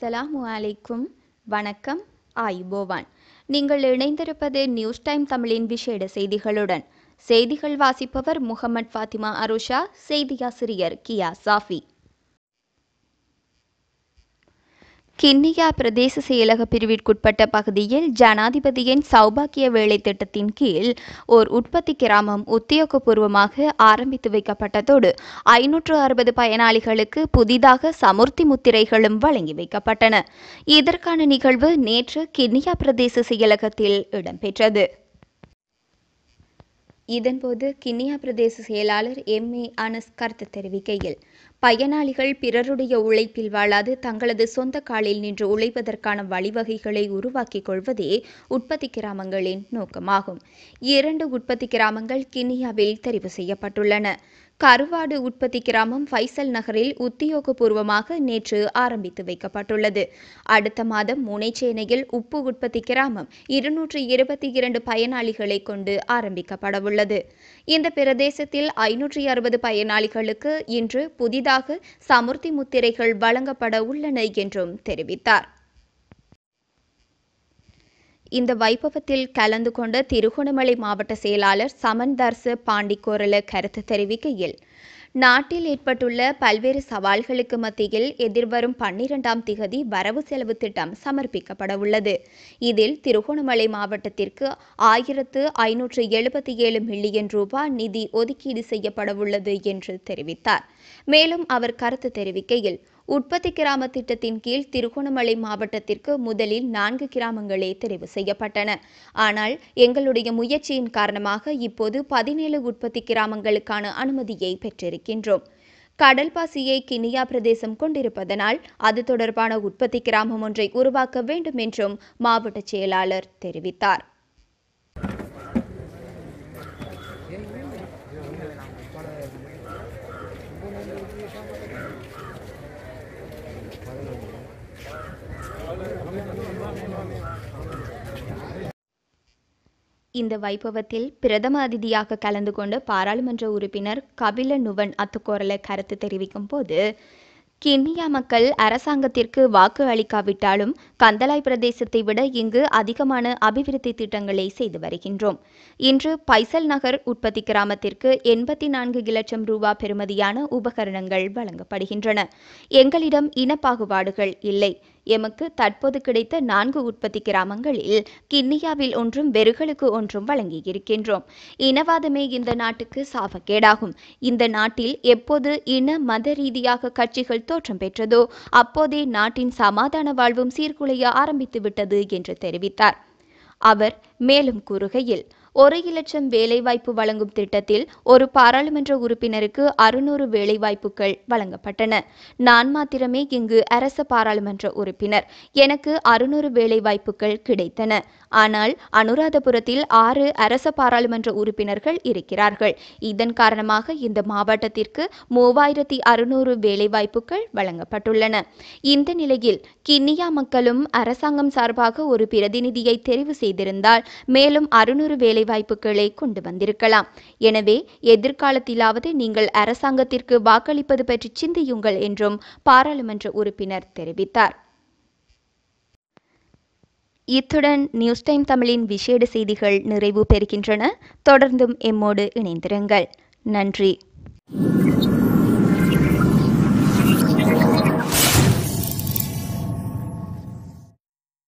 அஸ்ஸலாமு அலைக்கும் வணக்கம் ஆயுபோவான் நீங்கள் இணைந்திருப்பது நியூஸ் டைம் தமிழின் விசேட செய்திகளுடன் செய்திகள் வாசிப்பவர் முகமது ஃபாத்திமா அருஷா செய்தியாசிரியர் கியா சாஃபி கிண்ணியா பிரதேச செயலக பிரிவிற்குட்பட்ட பகுதியில் ஜனாதிபதியின் சௌபாக்கிய வேலை திட்டத்தின் கீழ் ஓர் உற்பத்தி கிராமம் உத்தியோகபூர்வமாக ஆரம்பித்து வைக்கப்பட்டதோடு ஐநூற்று அறுபது பயனாளிகளுக்கு புதிதாக சமுர்த்தி முத்திரைகளும் வழங்கி வைக்கப்பட்டன இதற்கான நிகழ்வு நேற்று கிண்ணியா பிரதேச செயலகத்தில் இடம்பெற்றது இதன்போது கிண்ணியா பிரதேச செயலாளர் எம் ஏ அனஸ் கருத்து தெரிவிக்கையில் பயனாளிகள் பிறருடைய உழைப்பில் வாழாது தங்களது சொந்த காலில் நின்று உழைப்பதற்கான வழிவகைகளை உருவாக்கிக் கொள்வதே உற்பத்தி கிராமங்களின் நோக்கமாகும் இரண்டு உற்பத்தி கிராமங்கள் கிண்ணியாவில் தெரிவு செய்யப்பட்டுள்ளன கருவாடு உற்பத்தி கிராமம் ஃபைசல் நகரில் உத்தியோகபூர்வமாக நேற்று ஆரம்பித்து வைக்கப்பட்டுள்ளது அடுத்த மாதம் முனைச்சேனையில் உப்பு உற்பத்தி கிராமம் இருநூற்று இருபத்தி இரண்டு பயனாளிகளை கொண்டு ஆரம்பிக்கப்படவுள்ளது இந்த பிரதேசத்தில் ஐநூற்றி அறுபது பயனாளிகளுக்கு இன்று புதிதாக சமுர்த்தி முத்திரைகள் வழங்கப்பட உள்ளன என்றும் தெரிவித்தார் இந்த வைபவத்தில் கலந்து கொண்ட திருகோணமலை மாவட்ட செயலாளர் சமன்தர்ச பாண்டிக்கோரல கருத்து தெரிவிக்கையில் நாட்டில் ஏற்பட்டுள்ள பல்வேறு சவால்களுக்கு மத்தியில் எதிர்வரும் பன்னிரெண்டாம் திகதி வரவு செலவு திட்டம் சமர்ப்பிக்கப்பட உள்ளது இதில் திருகோணமலை மாவட்டத்திற்கு ஆயிரத்து ஐநூற்று எழுபத்தி ஏழு மில்லியன் ரூபாய் நிதி ஒதுக்கீடு செய்யப்பட உள்ளது என்று தெரிவித்தார் மேலும் அவர் கருத்து தெரிவிக்கையில் உற்பத்தி கிராம திட்டத்தின் கீழ் திருகோணமலை மாவட்டத்திற்கு முதலில் நான்கு கிராமங்களே தெரிவு செய்யப்பட்டன ஆனால் எங்களுடைய முயற்சியின் காரணமாக இப்போது பதினேழு உற்பத்தி கிராமங்களுக்கான அனுமதியை பெற்றிருக்கின்றோம் கடல்பாசியை கினியா பிரதேசம் கொண்டிருப்பதனால் அது தொடர்பான உற்பத்தி கிராமம் ஒன்றை உருவாக்க வேண்டும் என்றும் மாவட்ட செயலாளர் தெரிவித்தார் இந்த வைபவத்தில் பிரதம அதிதியாக கலந்து கொண்ட பாராளுமன்ற உறுப்பினர் கபில நுவன் அத்துக்கோரல கருத்து தெரிவிக்கும் போது கிண்ணியா மக்கள் அரசாங்கத்திற்கு வாக்கு அளிக்காவிட்டாலும் கந்தலாய் பிரதேசத்தை விட இங்கு அதிகமான அபிவிருத்தி திட்டங்களை செய்து வருகின்றோம் இன்று பைசல் நகர் உற்பத்தி கிராமத்திற்கு எண்பத்தி நான்கு லட்சம் ரூபா பெறுமதியான உபகரணங்கள் வழங்கப்படுகின்றன எங்களிடம் இனப்பாகுபாடுகள் இல்லை எமக்கு தற்போது கிடைத்த நான்கு உற்பத்தி கிராமங்களில் கிண்ணியாவில் ஒன்றும் வெறுகளுக்கு ஒன்றும் வழங்கியிருக்கின்றோம் இனவாதமே இந்த நாட்டுக்கு சாபக்கேடாகும் இந்த நாட்டில் எப்போது இன மத ரீதியாக கட்சிகள் தோற்றம் பெற்றதோ அப்போதே நாட்டின் சமாதான வாழ்வும் சீர்குலைய ஆரம்பித்து விட்டது என்று தெரிவித்தார் அவர் மேலும் கூறுகையில் ஒரு இலட்சம் வேலைவாய்ப்பு வழங்கும் திட்டத்தில் ஒரு பாராளுமன்ற உறுப்பினருக்கு அறுநூறு வேலைவாய்ப்புகள் வழங்கப்பட்டன நான் மாத்திரமே இங்கு அரச பாராளுமன்ற உறுப்பினர் எனக்கு அறுநூறு வேலைவாய்ப்புகள் கிடைத்தன ஆனால் அனுராதபுரத்தில் ஆறு அரச பாராளுமன்ற உறுப்பினர்கள் இருக்கிறார்கள் இதன் காரணமாக இந்த மாவட்டத்திற்கு மூவாயிரத்தி அறுநூறு வேலைவாய்ப்புகள் வழங்கப்பட்டுள்ளன இந்த நிலையில் கிண்ணியா மக்களும் அரசாங்கம் சார்பாக ஒரு பிரதிநிதியை தெரிவு செய்திருந்தால் மேலும் அறுநூறு வேலைவாய்ப்புகளை கொண்டு வந்திருக்கலாம் எனவே எதிர்காலத்திலாவது நீங்கள் அரசாங்கத்திற்கு வாக்களிப்பது பற்றி சிந்தியுங்கள் என்றும் பாராளுமன்ற உறுப்பினர் தெரிவித்தார் இத்துடன் நியூஸ் டைம் தமிழின் விசேட செய்திகள் நிறைவு பெறுகின்றன தொடர்ந்தும் எம்மோடு இணைந்திருங்கள் நன்றி